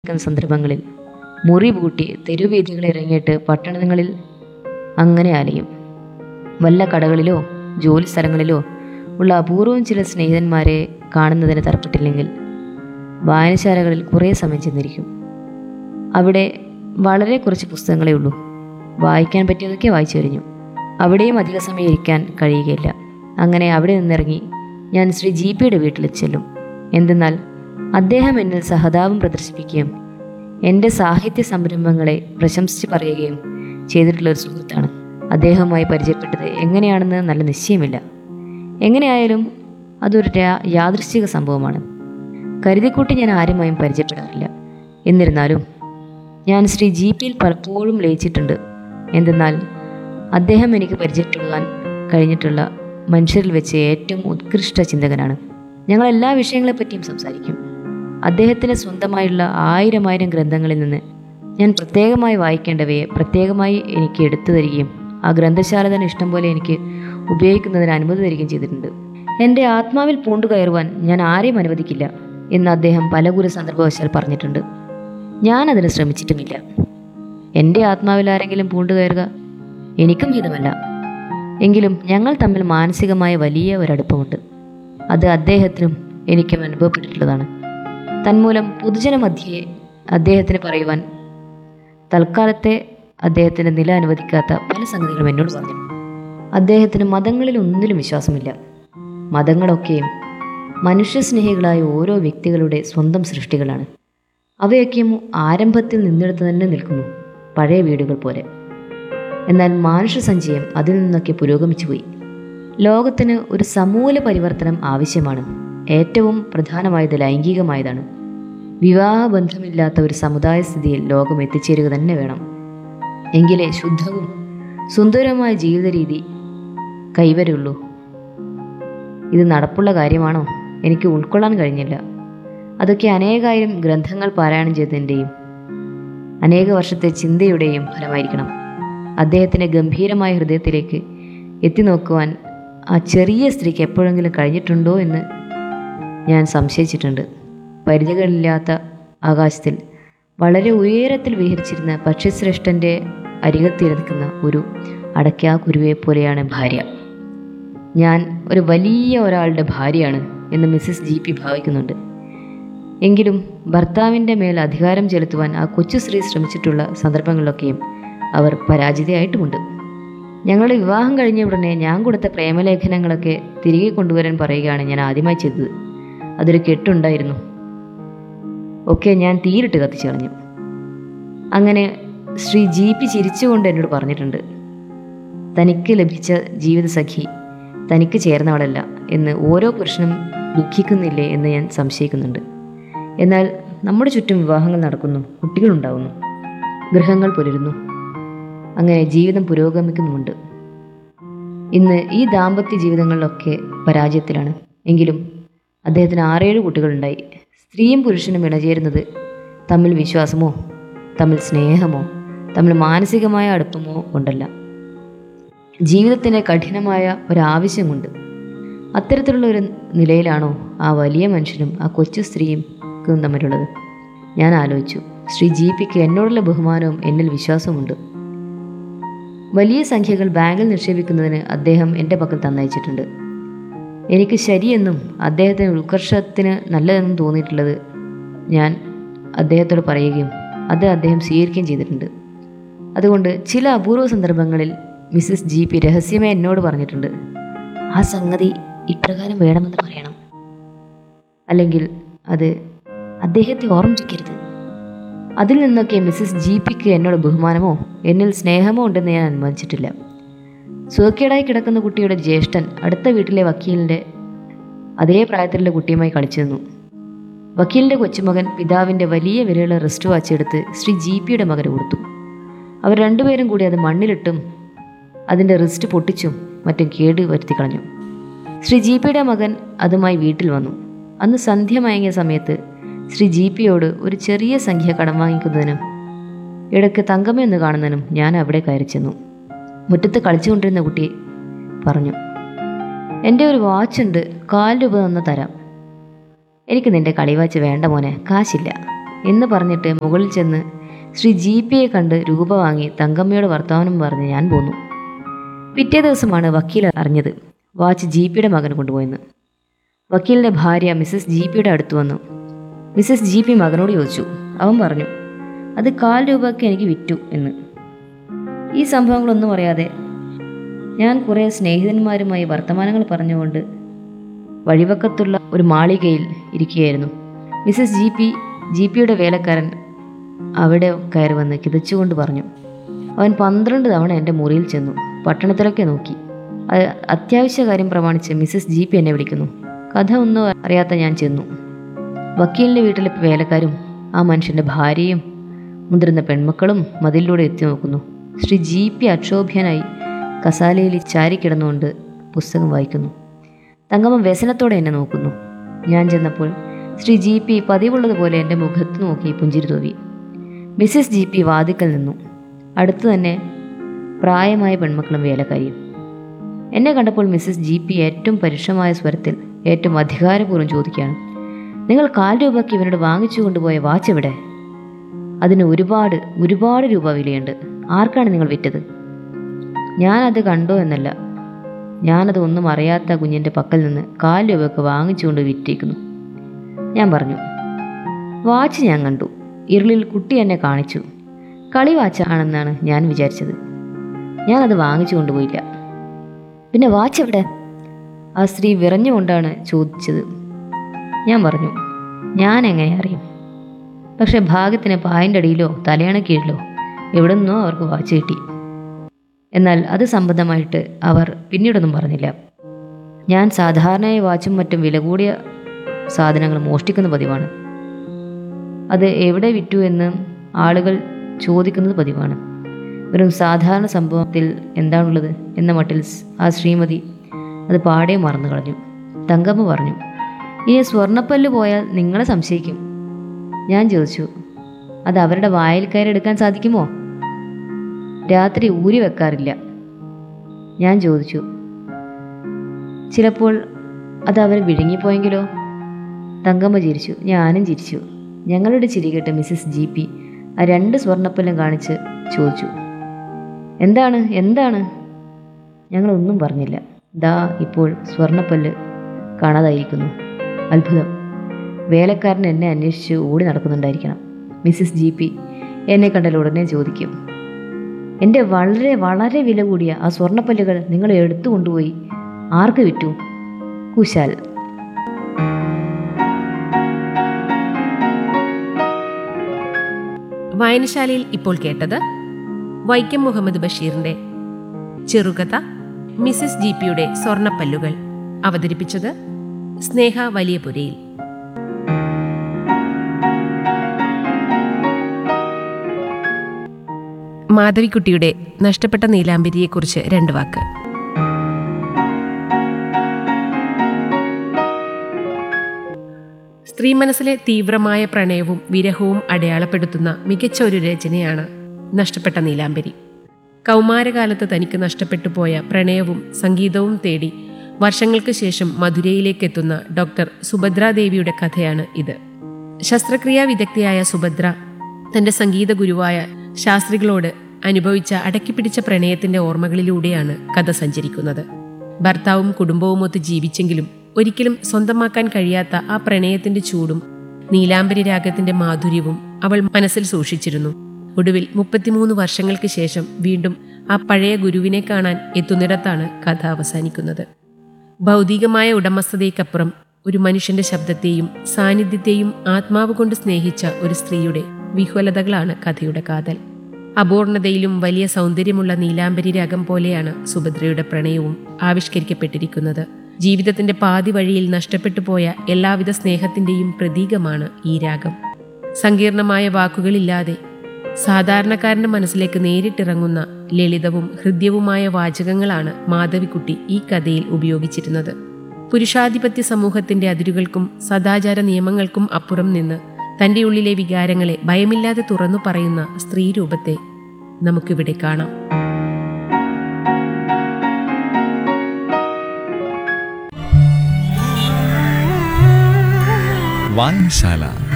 നിൽക്കുന്ന സന്ദർഭങ്ങളിൽ മുറി പൂട്ടി തെരുവീഥികളിൽ ഇറങ്ങിയിട്ട് പട്ടണങ്ങളിൽ അങ്ങനെ അലയും വല്ല കടകളിലോ ജോലി സ്ഥലങ്ങളിലോ ഉള്ള അപൂർവം ചില സ്നേഹിതന്മാരെ കാണുന്നതിന് തരപ്പെട്ടില്ലെങ്കിൽ വായനശാലകളിൽ കുറേ സമയം ചെന്നിരിക്കും അവിടെ വളരെ കുറച്ച് പുസ്തകങ്ങളേ ഉള്ളൂ വായിക്കാൻ പറ്റിയതൊക്കെ വായിച്ചു കഴിഞ്ഞു അവിടെയും അധിക സമയം ഇരിക്കാൻ കഴിയുകയില്ല അങ്ങനെ അവിടെ നിന്നിറങ്ങി ഞാൻ ശ്രീ ജി പിയുടെ വീട്ടിൽ ചെല്ലും എന്തെന്നാൽ അദ്ദേഹം എന്നിൽ സഹതാപം പ്രദർശിപ്പിക്കുകയും എൻ്റെ സാഹിത്യ സംരംഭങ്ങളെ പ്രശംസിച്ച് പറയുകയും ചെയ്തിട്ടുള്ള ഒരു സുഹൃത്താണ് അദ്ദേഹവുമായി പരിചയപ്പെട്ടത് എങ്ങനെയാണെന്ന് നല്ല നിശ്ചയമില്ല എങ്ങനെയായാലും അതൊരു രാ- യാദൃശ്ചിക സംഭവമാണ് കരുതിക്കൂട്ടി ഞാൻ ആരുമായും പരിചയപ്പെടാറില്ല എന്നിരുന്നാലും ഞാൻ ശ്രീ ജി പിയിൽ പലപ്പോഴും ലയിച്ചിട്ടുണ്ട് എന്തെന്നാൽ അദ്ദേഹം എനിക്ക് പരിചയപ്പെടുവാൻ കഴിഞ്ഞിട്ടുള്ള മനുഷ്യരിൽ വെച്ച് ഏറ്റവും ഉത്കൃഷ്ട ചിന്തകനാണ് ഞങ്ങൾ എല്ലാ വിഷയങ്ങളെപ്പറ്റിയും സംസാരിക്കും അദ്ദേഹത്തിന് സ്വന്തമായുള്ള ആയിരം ആയിരം ഗ്രന്ഥങ്ങളിൽ നിന്ന് ഞാൻ പ്രത്യേകമായി വായിക്കേണ്ടവയെ പ്രത്യേകമായി എനിക്ക് എടുത്തു തരികയും ആ ഗ്രന്ഥശാല തന്നെ ഇഷ്ടം പോലെ എനിക്ക് ഉപയോഗിക്കുന്നതിന് അനുമതി തരികയും ചെയ്തിട്ടുണ്ട് എൻ്റെ ആത്മാവിൽ പൂണ്ടു കയറുവാൻ ഞാൻ ആരെയും അനുവദിക്കില്ല എന്ന് അദ്ദേഹം പലകുറി സന്ദർഭവശാൽ പറഞ്ഞിട്ടുണ്ട് ഞാൻ അതിന് ശ്രമിച്ചിട്ടുമില്ല എൻ്റെ ആത്മാവിൽ ആരെങ്കിലും പൂണ്ടു കയറുക എനിക്കും ഹിതമല്ല എങ്കിലും ഞങ്ങൾ തമ്മിൽ മാനസികമായ വലിയ ഒരടുപ്പമുണ്ട് അത് അദ്ദേഹത്തിനും എനിക്കും അനുഭവപ്പെട്ടിട്ടുള്ളതാണ് തന്മൂലം പൊതുജന മധ്യേ അദ്ദേഹത്തിന് പറയുവാൻ തൽക്കാലത്തെ അദ്ദേഹത്തിൻ്റെ നില അനുവദിക്കാത്ത പല സംഗതികളും എന്നോട് പറഞ്ഞു അദ്ദേഹത്തിന് മതങ്ങളിൽ ഒന്നിലും വിശ്വാസമില്ല മതങ്ങളൊക്കെയും മനുഷ്യസ്നേഹികളായ ഓരോ വ്യക്തികളുടെ സ്വന്തം സൃഷ്ടികളാണ് അവയൊക്കെയും ആരംഭത്തിൽ നിന്നെടുത്ത് തന്നെ നിൽക്കുന്നു പഴയ വീടുകൾ പോലെ എന്നാൽ മാനുഷ സഞ്ചയം അതിൽ നിന്നൊക്കെ പുരോഗമിച്ചു പോയി ലോകത്തിന് ഒരു സമൂല പരിവർത്തനം ആവശ്യമാണ് ഏറ്റവും പ്രധാനമായത് ലൈംഗികമായതാണ് വിവാഹബന്ധമില്ലാത്ത ഒരു സമുദായ സ്ഥിതിയിൽ ലോകം എത്തിച്ചേരുക തന്നെ വേണം എങ്കിലേ ശുദ്ധവും സുന്ദരവുമായ ജീവിത രീതി കൈവരുള്ളൂ ഇത് നടപ്പുള്ള കാര്യമാണോ എനിക്ക് ഉൾക്കൊള്ളാൻ കഴിഞ്ഞില്ല അതൊക്കെ അനേകായിരം ഗ്രന്ഥങ്ങൾ പാരായണം ചെയ്തതിൻ്റെയും അനേക വർഷത്തെ ചിന്തയുടെയും ഫലമായിരിക്കണം അദ്ദേഹത്തിൻ്റെ ഗംഭീരമായ ഹൃദയത്തിലേക്ക് എത്തി നോക്കുവാൻ ആ ചെറിയ സ്ത്രീക്ക് എപ്പോഴെങ്കിലും കഴിഞ്ഞിട്ടുണ്ടോ എന്ന് ഞാൻ സംശയിച്ചിട്ടുണ്ട് പരിചയങ്ങളില്ലാത്ത ആകാശത്തിൽ വളരെ ഉയരത്തിൽ വിഹരിച്ചിരുന്ന പക്ഷിശ്രേഷ്ഠൻ്റെ അരികത്തിരിക്കുന്ന ഒരു അടയ്ക്കാ കുരുവയെ പോലെയാണ് ഭാര്യ ഞാൻ ഒരു വലിയ ഒരാളുടെ ഭാര്യയാണ് എന്ന് മിസ്സിസ് ജി പി ഭാവിക്കുന്നുണ്ട് എങ്കിലും ഭർത്താവിൻ്റെ മേൽ അധികാരം ചെലുത്തുവാൻ ആ കൊച്ചു സ്ത്രീ ശ്രമിച്ചിട്ടുള്ള സന്ദർഭങ്ങളിലൊക്കെയും അവർ പരാജിതയായിട്ടുമുണ്ട് ഞങ്ങളുടെ വിവാഹം കഴിഞ്ഞ ഉടനെ ഞാൻ കൊടുത്ത പ്രേമലേഖനങ്ങളൊക്കെ തിരികെ കൊണ്ടുവരാൻ പറയുകയാണ് ഞാൻ ആദ്യമായി ചെയ്തത് അതൊരു കെട്ടുണ്ടായിരുന്നു ഒക്കെ ഞാൻ തീരിട്ട് കത്തിച്ചു കളഞ്ഞു അങ്ങനെ ശ്രീ ജി പി ചിരിച്ചുകൊണ്ട് എന്നോട് പറഞ്ഞിട്ടുണ്ട് തനിക്ക് ലഭിച്ച ജീവിതസഖി തനിക്ക് ചേർന്നവളല്ല എന്ന് ഓരോ പുരുഷനും ദുഃഖിക്കുന്നില്ലേ എന്ന് ഞാൻ സംശയിക്കുന്നുണ്ട് എന്നാൽ നമ്മുടെ ചുറ്റും വിവാഹങ്ങൾ നടക്കുന്നു കുട്ടികളുണ്ടാവുന്നു ഗൃഹങ്ങൾ പുലരുന്നു അങ്ങനെ ജീവിതം പുരോഗമിക്കുന്നുമുണ്ട് ഇന്ന് ഈ ദാമ്പത്യ ജീവിതങ്ങളിലൊക്കെ പരാജയത്തിലാണ് എങ്കിലും അദ്ദേഹത്തിന് ആറേഴ് കുട്ടികളുണ്ടായി സ്ത്രീയും പുരുഷനും ഇണചേരുന്നത് തമ്മിൽ വിശ്വാസമോ തമ്മിൽ സ്നേഹമോ തമ്മിൽ മാനസികമായ അടുപ്പമോ കൊണ്ടല്ല ജീവിതത്തിൻ്റെ കഠിനമായ ഒരാവശ്യം കൊണ്ട് അത്തരത്തിലുള്ള ഒരു നിലയിലാണോ ആ വലിയ മനുഷ്യനും ആ കൊച്ചു സ്ത്രീയും തമ്മിലുള്ളത് ഞാൻ ആലോചിച്ചു ശ്രീ ജി പിക്ക് എന്നോടുള്ള ബഹുമാനവും എന്നിൽ വിശ്വാസവുമുണ്ട് വലിയ സംഖ്യകൾ ബാങ്കിൽ നിക്ഷേപിക്കുന്നതിന് അദ്ദേഹം എൻ്റെ പക്കൽ തന്നയച്ചിട്ടുണ്ട് എനിക്ക് ശരിയെന്നും അദ്ദേഹത്തിന് ഉത്കർഷത്തിന് നല്ലതെന്നും തോന്നിയിട്ടുള്ളത് ഞാൻ അദ്ദേഹത്തോട് പറയുകയും അത് അദ്ദേഹം സ്വീകരിക്കുകയും ചെയ്തിട്ടുണ്ട് അതുകൊണ്ട് ചില അപൂർവ സന്ദർഭങ്ങളിൽ മിസ്സിസ് ജി പി രഹസ്യമായി എന്നോട് പറഞ്ഞിട്ടുണ്ട് ആ സംഗതി ഇപ്രകാരം വേണമെന്ന് പറയണം അല്ലെങ്കിൽ അത് അദ്ദേഹത്തെ ഓർമ്മിപ്പിക്കരുത് അതിൽ നിന്നൊക്കെ മിസ്സിസ് ജി പിക്ക് എന്നോട് ബഹുമാനമോ എന്നിൽ സ്നേഹമോ ഉണ്ടെന്ന് ഞാൻ അനുമാനിച്ചിട്ടില്ല സുഖക്കേടായി കിടക്കുന്ന കുട്ടിയുടെ ജ്യേഷ്ഠൻ അടുത്ത വീട്ടിലെ വക്കീലിൻ്റെ അതേ പ്രായത്തിലുള്ള കുട്ടിയുമായി കളിച്ചു നിന്നു വക്കീലിൻ്റെ കൊച്ചുമകൻ പിതാവിൻ്റെ വലിയ വിലയുള്ള റിസ്റ്റ് വാച്ച് എടുത്ത് ശ്രീ ജി പിയുടെ മകന് കൊടുത്തു അവർ രണ്ടുപേരും കൂടി അത് മണ്ണിലിട്ടും അതിൻ്റെ റിസ്റ്റ് പൊട്ടിച്ചും മറ്റും കേട് വരുത്തി കളഞ്ഞു ശ്രീ ജി പിയുടെ മകൻ അതുമായി വീട്ടിൽ വന്നു അന്ന് സന്ധ്യ മയങ്ങിയ സമയത്ത് ശ്രീ ജി പിയോട് ഒരു ചെറിയ സംഖ്യ കടം വാങ്ങിക്കുന്നതിനും ഇടയ്ക്ക് തങ്കമെന്ന് കാണുന്നതിനും ഞാൻ അവിടെ കയറി ചെന്നു മുറ്റത്ത് കളിച്ചുകൊണ്ടിരുന്ന കുട്ടി പറഞ്ഞു എൻ്റെ ഒരു വാച്ചുണ്ട് കാൽ രൂപ തന്ന തരാം എനിക്ക് നിന്റെ കളിവാച്ച് വേണ്ട മോനെ കാശില്ല എന്ന് പറഞ്ഞിട്ട് മുകളിൽ ചെന്ന് ശ്രീ ജി പിയെ കണ്ട് രൂപ വാങ്ങി തങ്കമ്മയോട് വർത്തമാനം പറഞ്ഞ് ഞാൻ പോന്നു പിറ്റേ ദിവസമാണ് വക്കീൽ അറിഞ്ഞത് വാച്ച് ജി പിയുടെ മകൻ കൊണ്ടുപോയെന്ന് വക്കീലിൻ്റെ ഭാര്യ മിസ്സസ് ജി പിയുടെ അടുത്ത് വന്നു മിസ്സസ് ജി പി മകനോട് ചോദിച്ചു അവൻ പറഞ്ഞു അത് കാൽ രൂപയ്ക്ക് എനിക്ക് വിറ്റു എന്ന് ഈ സംഭവങ്ങളൊന്നും അറിയാതെ ഞാൻ കുറേ സ്നേഹിതന്മാരുമായി വർത്തമാനങ്ങൾ പറഞ്ഞുകൊണ്ട് വഴിവക്കത്തുള്ള ഒരു മാളികയിൽ ഇരിക്കുകയായിരുന്നു മിസ്സസ് ജി പി ജി പിയുടെ വേലക്കാരൻ അവിടെ കയറി വന്ന് കിതച്ചുകൊണ്ട് പറഞ്ഞു അവൻ പന്ത്രണ്ട് തവണ എൻ്റെ മുറിയിൽ ചെന്നു പട്ടണത്തിലൊക്കെ നോക്കി അ- അത്യാവശ്യ കാര്യം പ്രമാണിച്ച് മിസ്സസ് ജി പി എന്നെ വിളിക്കുന്നു കഥ ഒന്നും അറിയാത്ത ഞാൻ ചെന്നു വക്കീലിൻ്റെ വീട്ടിലെ വേലക്കാരും ആ മനുഷ്യൻ്റെ ഭാര്യയും മുതിർന്ന പെൺമക്കളും മതിലിലൂടെ എത്തി നോക്കുന്നു ശ്രീ ജി പി അക്ഷോഭ്യനായി കസാലയിൽ ചാരിക്കിടന്നുകൊണ്ട് പുസ്തകം വായിക്കുന്നു തങ്കമ്മ വ്യസനത്തോടെ എന്നെ നോക്കുന്നു ഞാൻ ചെന്നപ്പോൾ ശ്രീ ജി പി പതിവുള്ളതുപോലെ എൻ്റെ മുഖത്ത് നോക്കി പുഞ്ചിരി തൂവി മിസ്സിസ് ജി പി വാതിക്കൽ നിന്നു അടുത്തു തന്നെ പ്രായമായ പെൺമക്കളും വേലക്കാരിയും എന്നെ കണ്ടപ്പോൾ മിസ്സിസ് ജി പി ഏറ്റവും പരുഷമായ സ്വരത്തിൽ ഏറ്റവും അധികാരപൂർവ്വം ചോദിക്കുകയാണ് നിങ്ങൾ കാൽ രൂപയ്ക്ക് ഇവനോട് വാങ്ങിച്ചു കൊണ്ടുപോയ വാച്ച് എവിടെ അതിന് ഒരുപാട് ഒരുപാട് രൂപ വിലയുണ്ട് ആർക്കാണ് നിങ്ങൾ വിറ്റത് ഞാനത് കണ്ടോ എന്നല്ല ഞാനത് ഒന്നും അറിയാത്ത കുഞ്ഞിൻ്റെ പക്കൽ നിന്ന് കാൽ രൂപയ്ക്ക് വാങ്ങിച്ചുകൊണ്ട് വിറ്റേക്കുന്നു ഞാൻ പറഞ്ഞു വാച്ച് ഞാൻ കണ്ടു ഇരുളിൽ കുട്ടി എന്നെ കാണിച്ചു കളി വാച്ചാണെന്നാണ് ഞാൻ വിചാരിച്ചത് ഞാനത് വാങ്ങിച്ചു കൊണ്ടുപോയില്ല പിന്നെ വാച്ച് എവിടെ ആ സ്ത്രീ വിറഞ്ഞുകൊണ്ടാണ് ചോദിച്ചത് ഞാൻ പറഞ്ഞു ഞാൻ എങ്ങനെ അറിയും പക്ഷെ ഭാഗ്യത്തിന് പായൻ്റെ അടിയിലോ തലയണ കീഴിലോ എവിടെ നിന്നോ അവർക്ക് വാച്ച് കിട്ടി എന്നാൽ അത് സംബന്ധമായിട്ട് അവർ പിന്നീടൊന്നും പറഞ്ഞില്ല ഞാൻ സാധാരണയായി വാച്ചും മറ്റും വില കൂടിയ സാധനങ്ങൾ മോഷ്ടിക്കുന്ന പതിവാണ് അത് എവിടെ വിറ്റു എന്ന് ആളുകൾ ചോദിക്കുന്നത് പതിവാണ് വെറും സാധാരണ സംഭവത്തിൽ എന്താണുള്ളത് എന്ന മട്ടിൽ സ് ആ ശ്രീമതി അത് പാടെ മറന്നു കളഞ്ഞു തങ്കമ്മ പറഞ്ഞു ഇനി സ്വർണ്ണപ്പല്ല് പോയാൽ നിങ്ങളെ സംശയിക്കും ഞാൻ ചോദിച്ചു അത് അവരുടെ വായിൽ കയറി എടുക്കാൻ സാധിക്കുമോ രാത്രി ഊരി വെക്കാറില്ല ഞാൻ ചോദിച്ചു ചിലപ്പോൾ അത് അവർ വിഴുങ്ങിപ്പോയെങ്കിലോ തങ്കമ്മ ചിരിച്ചു ഞാനും ചിരിച്ചു ഞങ്ങളുടെ ചിരി കേട്ട് മിസ്സിസ് ജി പി ആ രണ്ട് സ്വർണ്ണപ്പല്ലും കാണിച്ച് ചോദിച്ചു എന്താണ് എന്താണ് ഞങ്ങളൊന്നും പറഞ്ഞില്ല ദാ ഇപ്പോൾ സ്വർണ്ണപ്പല്ല് കാണാതായിരിക്കുന്നു അത്ഭുതം വേലക്കാരൻ എന്നെ അന്വേഷിച്ച് ഓടി നടക്കുന്നുണ്ടായിരിക്കണം മിസ്സിസ് ജി പി എന്നെ കണ്ടാൽ ഉടനെ ചോദിക്കും എൻ്റെ വളരെ വളരെ വില കൂടിയ ആ സ്വർണ്ണപ്പല്ലുകൾ നിങ്ങൾ എടുത്തു കൊണ്ടുപോയി ആർക്ക് വിറ്റു കുശാൽ വായനശാലയിൽ ഇപ്പോൾ കേട്ടത് വൈക്കം മുഹമ്മദ് ബഷീറിന്റെ ചെറുകഥ മിസസ് ജി പിയുടെ സ്വർണപ്പല്ലുകൾ അവതരിപ്പിച്ചത് സ്നേഹ വലിയപുരയിൽ മാധവിക്കുട്ടിയുടെ നഷ്ടപ്പെട്ട നീലാംബരിയെക്കുറിച്ച് രണ്ട് വാക്ക് സ്ത്രീ മനസ്സിലെ തീവ്രമായ പ്രണയവും വിരഹവും അടയാളപ്പെടുത്തുന്ന മികച്ച ഒരു രചനയാണ് നഷ്ടപ്പെട്ട നീലാംബരി കൗമാരകാലത്ത് തനിക്ക് നഷ്ടപ്പെട്ടു പോയ പ്രണയവും സംഗീതവും തേടി വർഷങ്ങൾക്ക് ശേഷം മധുരയിലേക്ക് എത്തുന്ന ഡോക്ടർ സുഭദ്രാദേവിയുടെ കഥയാണ് ഇത് ശസ്ത്രക്രിയാ വിദഗ്ധയായ സുഭദ്ര തന്റെ സംഗീത ഗുരുവായ ശാസ്ത്രികളോട് അനുഭവിച്ച അടക്കിപ്പിടിച്ച പ്രണയത്തിന്റെ ഓർമ്മകളിലൂടെയാണ് കഥ സഞ്ചരിക്കുന്നത് ഭർത്താവും കുടുംബവുമൊത്ത് ജീവിച്ചെങ്കിലും ഒരിക്കലും സ്വന്തമാക്കാൻ കഴിയാത്ത ആ പ്രണയത്തിന്റെ ചൂടും നീലാംബരി രാഗത്തിന്റെ മാധുര്യവും അവൾ മനസ്സിൽ സൂക്ഷിച്ചിരുന്നു ഒടുവിൽ മുപ്പത്തിമൂന്ന് വർഷങ്ങൾക്ക് ശേഷം വീണ്ടും ആ പഴയ ഗുരുവിനെ കാണാൻ എത്തുന്നിടത്താണ് കഥ അവസാനിക്കുന്നത് ഭൗതികമായ ഉടമസ്ഥതയ്ക്കപ്പുറം ഒരു മനുഷ്യന്റെ ശബ്ദത്തെയും സാന്നിധ്യത്തെയും ആത്മാവ് കൊണ്ട് സ്നേഹിച്ച ഒരു സ്ത്രീയുടെ വിഹ്വലതകളാണ് കഥയുടെ കാതൽ അപൂർണതയിലും വലിയ സൗന്ദര്യമുള്ള നീലാംബരി രാഗം പോലെയാണ് സുഭദ്രയുടെ പ്രണയവും ആവിഷ്കരിക്കപ്പെട്ടിരിക്കുന്നത് ജീവിതത്തിന്റെ പാതി വഴിയിൽ നഷ്ടപ്പെട്ടു പോയ എല്ലാവിധ സ്നേഹത്തിന്റെയും പ്രതീകമാണ് ഈ രാഗം സങ്കീർണമായ വാക്കുകളില്ലാതെ സാധാരണക്കാരന്റെ മനസ്സിലേക്ക് നേരിട്ടിറങ്ങുന്ന ലളിതവും ഹൃദ്യവുമായ വാചകങ്ങളാണ് മാധവിക്കുട്ടി ഈ കഥയിൽ ഉപയോഗിച്ചിരുന്നത് പുരുഷാധിപത്യ സമൂഹത്തിന്റെ അതിരുകൾക്കും സദാചാര നിയമങ്ങൾക്കും അപ്പുറം നിന്ന് തന്റെ ഉള്ളിലെ വികാരങ്ങളെ ഭയമില്ലാതെ തുറന്നു പറയുന്ന സ്ത്രീരൂപത്തെ നമുക്കിവിടെ കാണാം വായനശാല